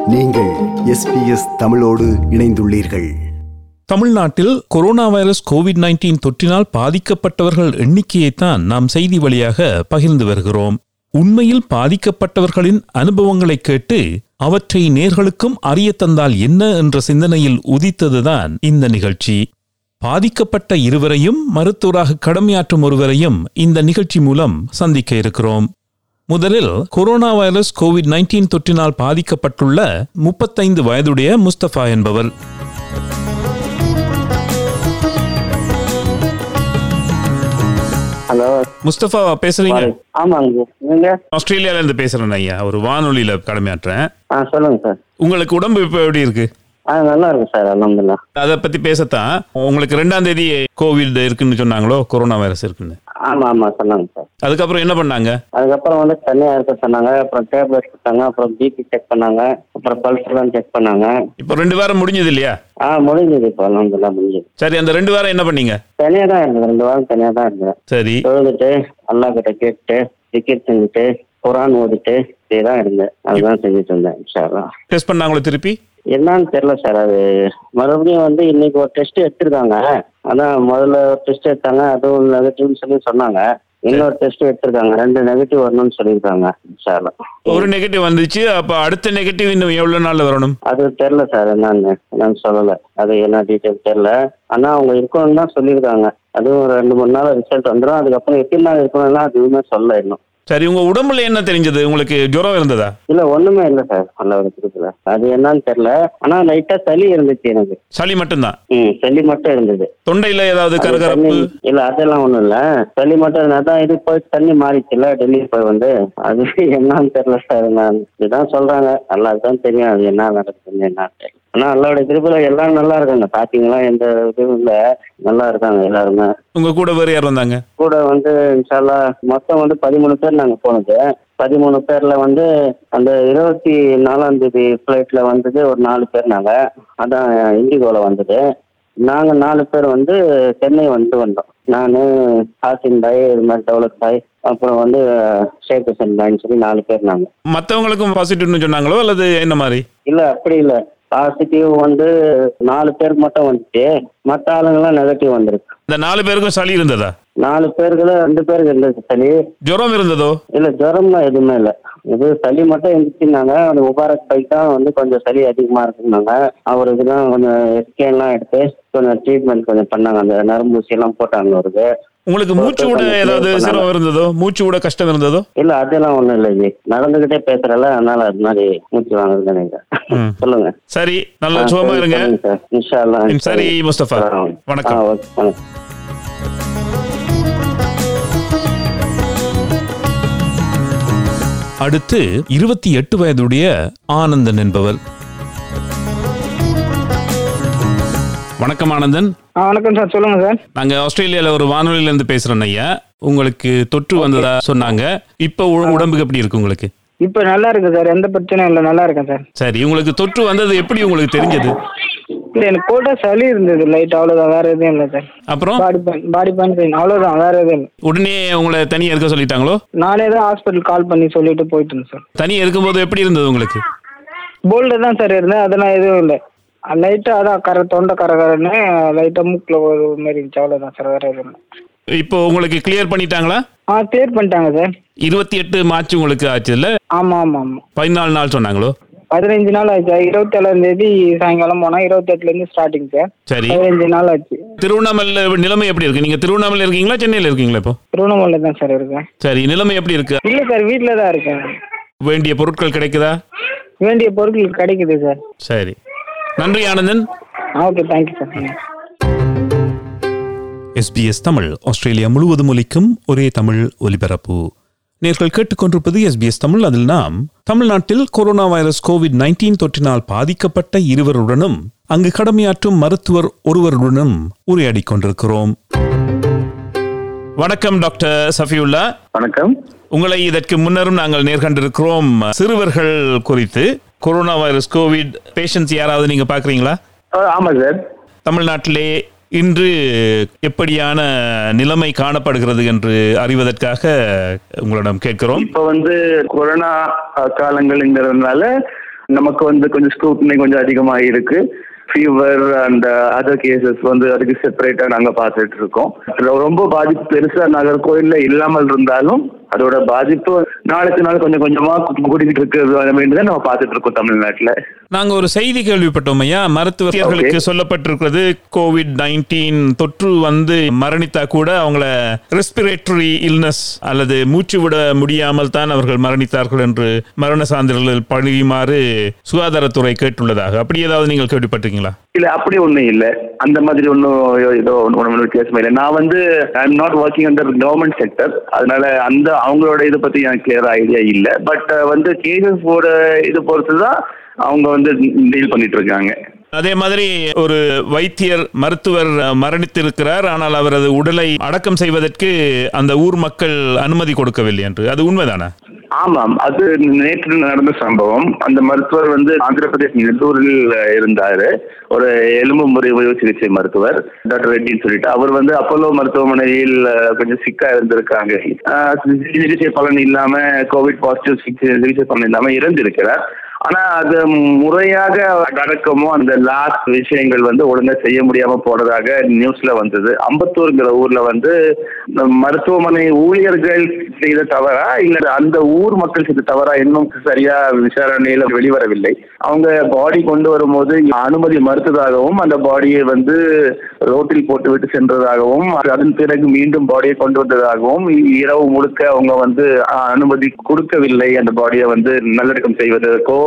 நீங்கள் எஸ்பிஎஸ் தமிழோடு இணைந்துள்ளீர்கள் தமிழ்நாட்டில் கொரோனா வைரஸ் கோவிட் 19 தொற்றினால் பாதிக்கப்பட்டவர்கள் எண்ணிக்கையைத்தான் நாம் செய்தி வழியாக பகிர்ந்து வருகிறோம் உண்மையில் பாதிக்கப்பட்டவர்களின் அனுபவங்களை கேட்டு அவற்றை நேர்களுக்கும் அறிய தந்தால் என்ன என்ற சிந்தனையில் உதித்ததுதான் இந்த நிகழ்ச்சி பாதிக்கப்பட்ட இருவரையும் மருத்துவராக கடமையாற்றும் ஒருவரையும் இந்த நிகழ்ச்சி மூலம் சந்திக்க இருக்கிறோம் முதலில் கொரோனா வைரஸ் கோவிட் 19 தொற்றினால் பாதிக்கப்பட்டுள்ள முப்பத்தைந்து வயதுடைய முஸ்தபா என்பவர் ஹலோ முஸ்தபா பேசுறீங்க ஆமாங்க நீங்க ஆஸ்திரேலியால இருந்து பேசுறேன் ஐயா ஒரு வானொலியில கடமையாற்றுறேன் ஆ சொல்லுங்க சார் உங்களுக்கு உடம்பு இப்ப எப்படி இருக்கு ஆ நல்லா இருக்கு சார் அலமதுல்லா அதை பத்தி பேசத்தான் உங்களுக்கு ரெண்டாம் தேதி கோவிட் இருக்குன்னு சொன்னாங்களோ கொரோனா வைரஸ் இருக்குன்னு ஆமா ஆமா சொன்னாங்க சார் அதுக்கப்புறம் என்ன பண்ணாங்க அதுக்கப்புறம் வந்து தனியா இருக்க சொன்னாங்க அப்புறம் டேப்லெட் கொடுத்தாங்க அப்புறம் பிபி செக் பண்ணாங்க அப்புறம் பல்ஸ் எல்லாம் செக் பண்ணாங்க இப்போ ரெண்டு வாரம் முடிஞ்சது இல்லையா ஆ முடிஞ்சது இப்போ அலமதுல்லா முடிஞ்சது சரி அந்த ரெண்டு வாரம் என்ன பண்ணீங்க தனியா தான் இருந்தது ரெண்டு வாரம் தனியா தான் இருந்தேன் சரி தொழுதுட்டு அல்லா கிட்ட கேட்டுட்டு டிக்கெட் செஞ்சுட்டு குரான் ஓதிட்டு இப்படியே தான் இருந்தேன் அதுதான் செஞ்சுட்டு இருந்தேன் இன்ஷால்லா டெஸ்ட் பண்ணாங்களோ திருப்பி என்னன்னு தெரியல சார் அது மறுபடியும் வந்து இன்னைக்கு ஒரு டெஸ்ட் எடுத்திருக்காங்க அதான் முதல்ல ஒரு டெஸ்ட் எடுத்தாங்க அதுவும் நெகட்டிவ்னு சொல்லி சொன்னாங்க இன்னொரு டெஸ்ட் எடுத்திருக்காங்க ரெண்டு நெகட்டிவ் வரணும்னு சொல்லியிருக்காங்க இன்ஷால்லா ஒரு நெகட்டிவ் வந்துச்சு அப்ப அடுத்த நெகட்டிவ் இன்னும் எவ்வளவு நாள்ல வரணும் அது தெரியல சார் என்னன்னு என்னன்னு சொல்லல அது என்ன டீட்டெயில் தெரியல ஆனா அவங்க இருக்கணும்னு தான் சொல்லியிருக்காங்க அதுவும் ஒரு ரெண்டு மூணு நாள் ரிசல்ட் வந்துடும் அதுக்கப்புறம் எத்தனை நாள் இருக்கணும்னா அதுவுமே சொல்லல இன்னும் சரி உங்க உடம்புல என்ன தெரிஞ்சது உங்களுக்கு ஜுரம் இருந்ததா இல்ல ஒண்ணுமே இல்ல சார் நல்ல ஒரு திருப்பல அது என்னன்னு தெரியல ஆனா லைட்டா சளி இருந்துச்சு எனக்கு சளி மட்டும்தான் ம் சளி மட்டும் இருந்தது தொண்டையில ஏதாவது அது கரகரப்பு தண்ணி- இல்ல அதெல்லாம் ஒண்ணும் இல்ல தண்ணி மட்டும் இருந்தா தான் இது போய் தண்ணி மாறிச்சுல டெல்லி போய் வந்து அது என்னன்னு தெரியல சார் நான் இதுதான் சொல்றாங்க எல்லாருக்கும் தான் தெரியும் அது என்ன நடக்குதுன்னு என்ன தெரியல ஆனா அல்லாவுடைய திருப்பில எல்லாரும் நல்லா இருக்காங்க பாத்தீங்களா எந்த இதுவும் இல்ல நல்லா இருக்காங்க எல்லாருமே உங்க கூட வேற யார் வந்தாங்க கூட வந்து இன்ஷால்லா மொத்தம் வந்து பதிமூணு பேர் நாங்க போனது பதிமூணு பேர்ல வந்து அந்த இருபத்தி நாலாம் தேதி ஃபிளைட்ல வந்தது ஒரு நாலு பேர் நாங்க அதான் இண்டிகோல வந்தது நாங்க நாலு பேர் வந்து சென்னை வந்துட்டு வந்தோம் நான் ஹாசின் பாய் இது மாதிரி தௌலத் பாய் அப்புறம் வந்து ஷேக் ஹசன் பாய்ன்னு சொல்லி நாலு பேர் நாங்க மத்தவங்களுக்கும் பாசிட்டிவ்னு சொன்னாங்களோ அல்லது என்ன மாதிரி இல்ல அப்படி இல்ல பாசிட்டிவ் வந்து நாலு பேருக்கு மட்டும் வந்துச்சு மற்ற ஆளுங்கெல்லாம் நெகட்டிவ் வந்திருக்கு இந்த நாலு பேருக்கும் சளி இருந்ததா நாலு பேருக்கு ரெண்டு பேருக்கு இருந்துச்சு சளி ஜுரம் இருந்ததோ இல்ல ஜுரம்லாம் எதுவுமே இல்ல இது சளி மட்டும் இருந்துச்சுன்னாங்க அந்த முபாரக் பைக் தான் வந்து கொஞ்சம் சளி அதிகமா இருக்குனாங்க அவருக்கு தான் கொஞ்சம் ஸ்கேன்லாம் எடுத்து கொஞ்சம் ட்ரீட்மெண்ட் கொஞ்சம் பண்ணாங்க அந்த நரம்பு ஊசி எல்லாம் போட்டாங்க அவருக்கு உங்களுக்கு மூச்சு விட ஏதாவது சிரமம் இருந்ததோ மூச்சு விட கஷ்டம் இருந்ததோ இல்ல அதெல்லாம் ஒண்ணும் இல்ல ஜி நடந்துகிட்டே பேசுறல அதனால அது மாதிரி மூச்சு வாங்குறது நினைக்கிறேன் ம். சொல்லுங்க சரி நல்ல ஆ, சுகமா சரி, இருங்க சொல்லுங்க சார். இன்ஷா அல்லாஹ். ம், சரி முஸ்தபா ஆ, வணக்கம் ஆ, ஓகே வணக்கம் அடுத்து இருபத்தி எட்டு வயதுடைய ஆனந்தன் என்பவர் வணக்கம் ஆனந்தன் ஆ வணக்கம் சார் சொல்லுங்க சார் நாங்க ஆஸ்திரேலியால ஒரு வானொலியில இருந்து பேசுறோம் ஐயா உங்களுக்கு தொற்று வந்ததா சொன்னாங்க இப்ப உ- உடம்புக்கு எப்படி இருக்கு உங்களுக்கு இப்போ நல்லா இருக்கு சார் எந்த பிரச்சனையும் இல்லை நல்லா இருக்கேன் சார் சரி உங்களுக்கு தொற்று வந்தது எப்படி உங்களுக்கு தெரிஞ்சது இல்லை எனக்கு போட்டா சளி இருந்தது லைட் அவ்வளோதான் வேற எதுவும் இல்லை சார் அப்புறம் body pain body pain pain அவ்வளோதான் வேற எதுவும் இல்லை உடனே உங்களை தனியா இருக்க சொல்லிட்டாங்களோ நானே தான் ஹாஸ்பிட்டல் கால் பண்ணி சொல்லிட்டு போயிட்டு இருந்தேன் சார் தனியா இருக்கும்போது எப்படி இருந்தது உங்களுக்கு போல்டு தான் சார் இருந்தேன் அதெல்லாம் எதுவும் இல்லை லைட்டாக அதான் கரை தொண்டை கரை கரைன்னு லைட்டாக மூக்கில் ஒரு மாதிரி இருந்துச்சு அவ்வளோதான் சார் வேற எதுவும் இல்லை இப்போ உங்களுக்கு கிளியர் பண்ணிட்டாங்களா ஆ கிளியர் பண்ணிட்டாங்க சார் இருபத்தி எட்டு மார்ச் உங்களுக்கு ஆச்சு இல்ல ஆமாம் ஆமாம் ஆமாம் பதினாலு நாள் சொன்னாங்களோ பதினஞ்சு நாள் ஆச்சு இருபத்தேழாம் தேதி சாயங்காலம் போனால் இருபத்தெட்டுலேருந்து ஸ்டார்டிங் சார் சரி பதினஞ்சு நாள் ஆச்சு திருவண்ணாமலை நிலைமை எப்படி இருக்கு நீங்க திருவண்ணாமலை இருக்கீங்களா சென்னையில இருக்கீங்களா இப்போ திருவண்ணாமலை தான் சார் இருக்கேன் சரி நிலைமை எப்படி இருக்கு இல்லை சார் வீட்டில் தான் இருக்கேன் வேண்டிய பொருட்கள் கிடைக்குதா வேண்டிய பொருட்கள் கிடைக்குது சார் சரி நன்றி Anandan okay thank you sir SBS Tamil Australia முழுவதும் ஒலிக்கும் ஒரே தமிழ் ஒலிபரப்பு நேர்கள் கேட்டுக்கொண்டிருப்பது எஸ்பிஎஸ் தமிழ் அதில் நாம் தமிழ்நாட்டில் கொரோனா வைரஸ் கோவிட் 19 தொற்றினால் பாதிக்கப்பட்ட இருவருடனும் அங்கு கடமையாற்றும் மருத்துவர் ஒருவருடனும் உரையாடிக் கொண்டிருக்கிறோம் வணக்கம் டாக்டர் சஃபியுல்லா வணக்கம் உங்களை இதற்கு முன்னரும் நாங்கள் நேர்கண்டிருக்கிறோம் சிறுவர்கள் குறித்து கொரோனா வைரஸ் கோவிட் பேஷண்ட்ஸ் யாராவது நீங்க பாக்குறீங்களா ஆமா சார் தமிழ்நாட்டிலே இன்று எப்படியான நிலைமை காணப்படுகிறது என்று அறிவதற்காக உங்களிடம் கேட்கிறோம் இப்ப வந்து கொரோனா அஹ், காலங்கள்ங்கிறதுனால நமக்கு வந்து கொஞ்சம் ஸ்க்ரூட்னி கொஞ்சம் அதிகமா இருக்கு ஃபீவர் அண்ட் அதர் கேசஸ் வந்து அதுக்கு செப்பரேட்டா நாங்க பார்த்துட்டு இருக்கோம் ரொம்ப பாதிப்பு பெருசா நாகர்கோயில்ல இல்லாமல் இருந்தாலும் அதோட பாதிப்பு நாளுக்கு நாள் கொஞ்சம் கொஞ்சமா கூட்டிகிட்டு இருக்கிறது தான் நம்ம பார்த்துட்டு இருக்கோம் தமிழ்நாட்டுல நாங்க ஒரு செய்தி கேள்விப்பட்டோம் ஐயா மருத்துவர்களுக்கு சொல்லப்பட்டிருக்கிறது கோவிட் நைன்டீன் தொற்று வந்து மரணித்தா கூட அவங்கள ரெஸ்பிரேட்டரி இல்னஸ் அல்லது மூச்சு விட முடியாமல் தான் அவர்கள் மரணித்தார்கள் என்று மரண சான்றிதழ்கள் பழியுமாறு சுகாதாரத்துறை கேட்டுள்ளதாக அப்படி ஏதாவது நீங்கள் கேள்விப்பட்டிருக்கீங்களா இல்ல அப்படி ஒண்ணும் இல்ல அந்த மாதிரி ஒன்றும் ஏதோ ஒன்று வித்தியாசமா இல்லை நான் வந்து I am not working under government sector அதனால அந்த அவங்களோட இதை பத்தி எனக்கு கிளியர் ஐடியா இல்லை பட் வந்து கேசஸோட இது பொறுத்து தான் அவங்க வந்து டீல் பண்ணிட்டு இருக்காங்க அதே மாதிரி ஒரு வைத்தியர் மருத்துவர் மரணித்திருக்கிறார் ஆனால் அவரது உடலை அடக்கம் செய்வதற்கு அந்த ஊர் மக்கள் அனுமதி கொடுக்கவில்லை என்று அது உண்மைதானா ஆமாம் அது நேற்று நடந்த சம்பவம் அந்த மருத்துவர் வந்து ஆந்திர பிரதேஷ் நெல்லூரில் இருந்தாரு ஒரு எலும்பு முறிவு சிகிச்சை மருத்துவர் டாக்டர் ரெட்டின்னு சொல்லிட்டு அவர் வந்து அப்போலோ மருத்துவமனையில் கொஞ்சம் சிக்கா இருந்திருக்காங்க சிகிச்சை பலன் இல்லாம கோவிட் பாசிட்டிவ் சிகிச்சை சிகிச்சை பலன் இல்லாம இறந்திருக்கிறார் ஆனா அது முறையாக அடக்கமோ அந்த லாஸ்ட் விஷயங்கள் வந்து ஒழுங்கா செய்ய முடியாம போனதாக நியூஸ்ல வந்தது அம்பத்தூர்ங்கிற ஊர்ல வந்து மருத்துவமனை ஊழியர்கள் செய்த தவறா இல்ல அந்த ஊர் மக்கள் செய்த தவறா இன்னும் சரியா விசாரணையில வெளிவரவில்லை அவங்க பாடி கொண்டு வரும்போது அனுமதி மறுத்ததாகவும் அந்த பாடியை வந்து ரோட்டில் போட்டு விட்டு சென்றதாகவும் அதன் பிறகு மீண்டும் பாடியை கொண்டு வந்ததாகவும் இரவு முழுக்க அவங்க வந்து அனுமதி கொடுக்கவில்லை அந்த பாடியை வந்து நல்லடக்கம் செய்வதற்கோ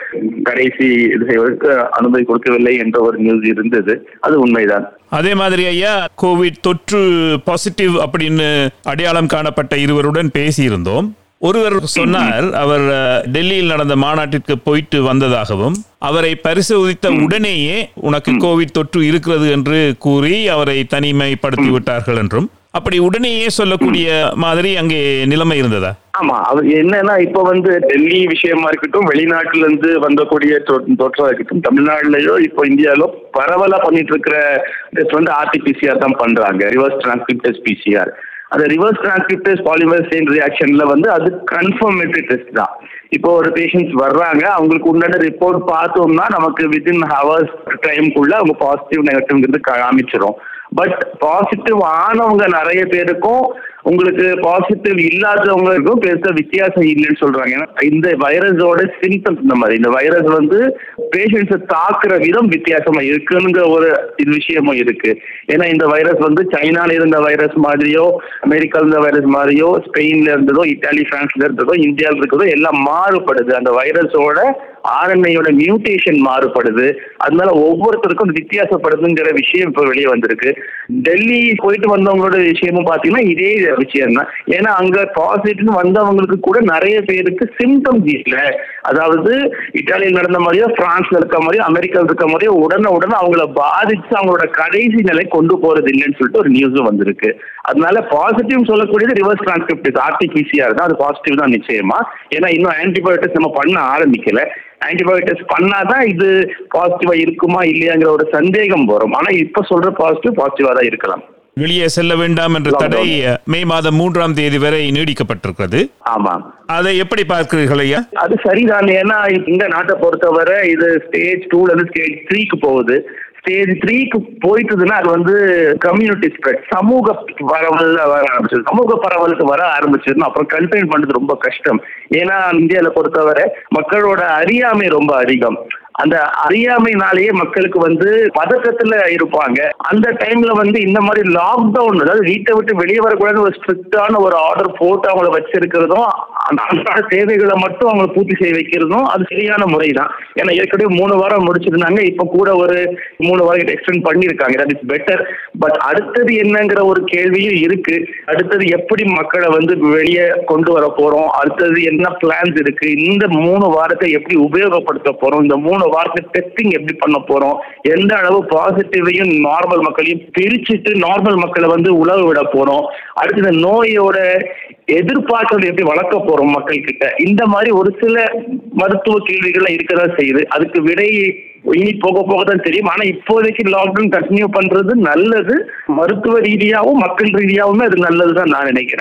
கடைசி இது செய்வதற்கு அனுமதி கொடுக்கவில்லை என்ற ஒரு நியூஸ் இருந்தது அது உண்மைதான் அதே மாதிரி ஐயா கோவிட் தொற்று பாசிட்டிவ் அப்படின்னு அடையாளம் காணப்பட்ட இருவருடன் பேசியிருந்தோம் ஒருவர் சொன்னார் அவர் டெல்லியில் நடந்த மாநாட்டிற்கு போயிட்டு வந்ததாகவும் அவரை பரிசோதித்த உடனேயே உனக்கு கோவிட் தொற்று இருக்கிறது என்று கூறி அவரை தனிமைப்படுத்தி விட்டார்கள் என்றும் அப்படி உடனேயே சொல்லக்கூடிய மாதிரி அங்கே நிலைமை இருந்ததா ஆமா அது என்னன்னா இப்ப வந்து டெல்லி விஷயமா இருக்கட்டும் வெளிநாட்டுல இருந்து வந்தக்கூடிய தொற்றா இருக்கட்டும் தமிழ்நாடுலயோ இப்போ இந்தியாவிலோ பரவலா பண்ணிட்டு இருக்கிற டெஸ்ட் வந்து ஆர்டிபிசிஆர் தான் பண்றாங்க ரிவர்ஸ் டிரான்ஸ்கிரிப்டஸ் பிசிஆர் அந்த ரிவர்ஸ் டிரான்ஸ்கிரிப்டஸ் பாலிமர் செயின் ரியாக்ஷன்ல வந்து அது கன்ஃபர்மேட்டரி டெஸ்ட் தான் இப்போ ஒரு பேஷண்ட்ஸ் வர்றாங்க அவங்களுக்கு உண்டான ரிப்போர்ட் பார்த்தோம்னா நமக்கு வித்தின் ஹவர்ஸ் டைம்குள்ள அவங்க பாசிட்டிவ் நெகட்டிவ்ங்கிறது காமிச்சிரும் பட் பாசிட்டிவ் ஆனவங்க நிறைய பேருக்கும் உங்களுக்கு பாசிட்டிவ் இல்லாதவங்களுக்கும் பெருசா வித்தியாசம் இல்லைன்னு சொல்றாங்க ஏன்னா இந்த வைரஸோட சிம்டம்ஸ் இந்த மாதிரி இந்த வைரஸ் வந்து பேஷண்ட்ஸை தாக்குற விதம் வித்தியாசமா இருக்குங்கிற ஒரு இது விஷயமும் இருக்கு ஏன்னா இந்த வைரஸ் வந்து சைனால இருந்த வைரஸ் மாதிரியோ அமெரிக்கால இருந்த வைரஸ் மாதிரியோ ஸ்பெயின்ல இருந்ததோ இட்டாலி பிரான்ஸ்ல இருந்ததோ இந்தியாவில் இருக்கிறதோ எல்லாம் மாறுபடுது அந்த வைரஸோட ஆர்என்ஐயோட மியூட்டேஷன் மாறுபடுது அதனால ஒவ்வொருத்தருக்கும் வித்தியாசப்படுதுங்கிற விஷயம் இப்போ வெளியே வந்திருக்கு டெல்லி போயிட்டு வந்தவங்களோட விஷயமும் பார்த்தீங்கன்னா இதே விஷயம் தான் ஏன்னா அங்க பாசிட்டிவ் வந்தவங்களுக்கு கூட நிறைய பேருக்கு சிம்டம்ஸ் இல்லை அதாவது இட்டாலியில் நடந்த மாதிரியோ பிரான்ஸ்ல இருக்க மாதிரியோ அமெரிக்காவில் இருக்க மாதிரியோ உடனே உடனே அவங்கள பாதிச்சு அவங்களோட கடைசி நிலை கொண்டு போறது இல்லைன்னு சொல்லிட்டு ஒரு நியூஸும் வந்திருக்கு அதனால பாசிட்டிவ் சொல்லக்கூடியது ரிவர்ஸ் டிரான்ஸ்கிரிப்ட் ஆர்டிபிசிஆர் தான் அது பாசிட்டிவ் தான் நிச்சயமா ஏன்னா இன்னும் ஆன்டிபயோட்டிக்ஸ் நம்ம பண்ண ஆரம்பிக்கல ஆன்டிபயோட்டிக்ஸ் பண்ணாதான் இது பாசிட்டிவா இருக்குமா இல்லையாங்கிற ஒரு சந்தேகம் வரும் ஆனா இப்ப சொல்ற பாசிட்டிவ் பாசிட்டிவா தான் இருக்கலாம் வெளியே செல்ல வேண்டாம் என்ற தடை மே மாதம் மூன்றாம் தேதி வரை நீடிக்கப்பட்டிருக்கிறது ஆமா அதை எப்படி பார்க்கிறீர்கள் ஐயா அது சரிதான் ஏன்னா இந்த நாட்டை பொறுத்தவரை இது ஸ்டேஜ் டூல இருந்து ஸ்டேஜ் த்ரீக்கு போகுது ஸ்டேஜ் த்ரீக்கு போயிட்டதுன்னா அது வந்து கம்யூனிட்டி ஸ்ப்ரெட் சமூக பரவல் வர ஆரம்பிச்சது சமூக பரவலுக்கு வர ஆரம்பிச்சதுன்னா அப்புறம் கண்டெயின் பண்றது ரொம்ப கஷ்டம் ஏன்னா இந்தியாவில் பொறுத்தவரை மக்களோட அறியாமை ரொம்ப அதிகம் அந்த அறியாமைனாலேயே மக்களுக்கு வந்து பதக்கத்துல இருப்பாங்க அந்த டைம்ல வந்து இந்த மாதிரி லாக்டவுன் அதாவது வீட்டை விட்டு வெளியே வரக்கூடாது ஒரு ஸ்ட்ரிக்டான ஒரு ஆர்டர் போட்டு அவங்கள வச்சிருக்கிறதும் அந்த அன்றாட தேவைகளை மட்டும் அவங்களை பூர்த்தி செய்ய வைக்கிறதும் அது சரியான முறை தான் ஏன்னா ஏற்கனவே மூணு வாரம் முடிச்சிருந்தாங்க இப்ப கூட ஒரு மூணு வாரம் எக்ஸ்டெண்ட் பண்ணியிருக்காங்க தட் இஸ் பெட்டர் பட் அடுத்தது என்னங்கிற ஒரு கேள்வியும் இருக்கு அடுத்தது எப்படி மக்களை வந்து வெளியே கொண்டு வர போறோம் அடுத்தது என்ன பிளான்ஸ் இருக்கு இந்த மூணு வாரத்தை எப்படி உபயோகப்படுத்த போறோம் இந்த மூணு வாரத்தை டெஸ்டிங் எப்படி பண்ண போறோம் எந்த அளவு பாசிட்டிவையும் நார்மல் மக்களையும் பிரிச்சுட்டு நார்மல் மக்களை வந்து உழவு விட போறோம் அடுத்து இந்த நோயோட எதிர்பார்க்கறது எப்படி வளர்க்க போறோம் மக்கள் கிட்ட இந்த மாதிரி ஒரு சில மருத்துவ கேள்விகள்லாம் இருக்கதான் செய்யுது அதுக்கு விடை இனி போக போக தான் தெரியும் ஆனா இப்போதைக்கு லாக்டவுன் கண்டினியூ பண்றது நல்லது மருத்துவ ரீதியாகவும் மக்கள் ரீதியாகவும் அது நல்லதுதான் நான் நினைக்கிறேன்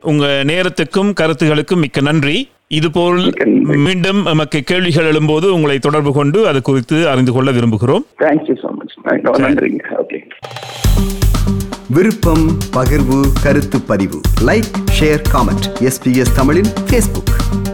உங்க நேரத்துக்கும் கருத்துகளுக்கும் மிக்க நன்றி இதுபோல் மிக்க நன்றி. மீண்டும் நமக்கு கேள்விகள் எழும்போது உங்களை தொடர்பு கொண்டு அது குறித்து அறிந்து கொள்ள விரும்புகிறோம் தேங்க்யூ ஸோ மச் நன்றிங்க ஓகே விருப்பம் பகிர்வு கருத்து பதிவு லைக் ஷேர் காமெண்ட் எஸ்பிஎஸ் தமிழின் ஃபேஸ்புக்